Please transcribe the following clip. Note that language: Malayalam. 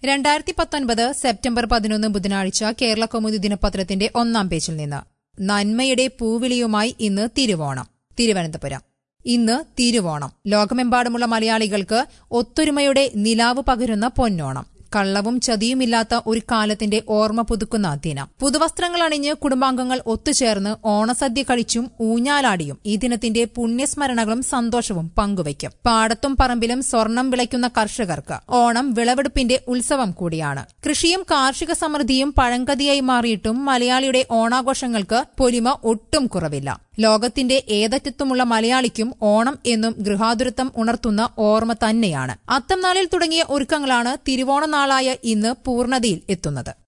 രണ്ടായിരത്തി പത്തൊൻപത് സെപ്റ്റംബർ പതിനൊന്ന് ബുധനാഴ്ച കേരള കൗമുദി ദിനപത്രത്തിന്റെ ഒന്നാം പേജിൽ നിന്ന് നന്മയുടെ പൂവിളിയുമായി ഇന്ന് തിരുവോണം തിരുവനന്തപുരം ഇന്ന് തിരുവോണം ലോകമെമ്പാടുമുള്ള മലയാളികൾക്ക് ഒത്തൊരുമയുടെ നിലാവ് പകരുന്ന പൊന്നോണം കള്ളവും ചതിയുമില്ലാത്ത ഒരു കാലത്തിന്റെ ഓർമ്മ പുതുക്കുന്ന ദിനം പുതുവസ്ത്രങ്ങൾ അണിഞ്ഞ് കുടുംബാംഗങ്ങൾ ഒത്തുചേർന്ന് ഓണസദ്യ കഴിച്ചും ഊഞ്ഞാലാടിയും ഈ ദിനത്തിന്റെ പുണ്യസ്മരണകളും സന്തോഷവും പങ്കുവയ്ക്കും പാടത്തും പറമ്പിലും സ്വർണം വിളയ്ക്കുന്ന കർഷകർക്ക് ഓണം വിളവെടുപ്പിന്റെ ഉത്സവം കൂടിയാണ് കൃഷിയും കാർഷിക സമൃദ്ധിയും പഴങ്കതിയായി മാറിയിട്ടും മലയാളിയുടെ ഓണാഘോഷങ്ങൾക്ക് പൊലിമ ഒട്ടും കുറവില്ല ലോകത്തിന്റെ ഏതറ്റത്തുമുള്ള മലയാളിക്കും ഓണം എന്നും ഗൃഹാതുരത്വം ഉണർത്തുന്ന ഓർമ്മ തന്നെയാണ് അത്തം നാളിൽ തുടങ്ങിയ ഒരുക്കങ്ങളാണ് തിരുവോണ നാളായ ഇന്ന് പൂർണ്ണതയിൽ എത്തുന്നത്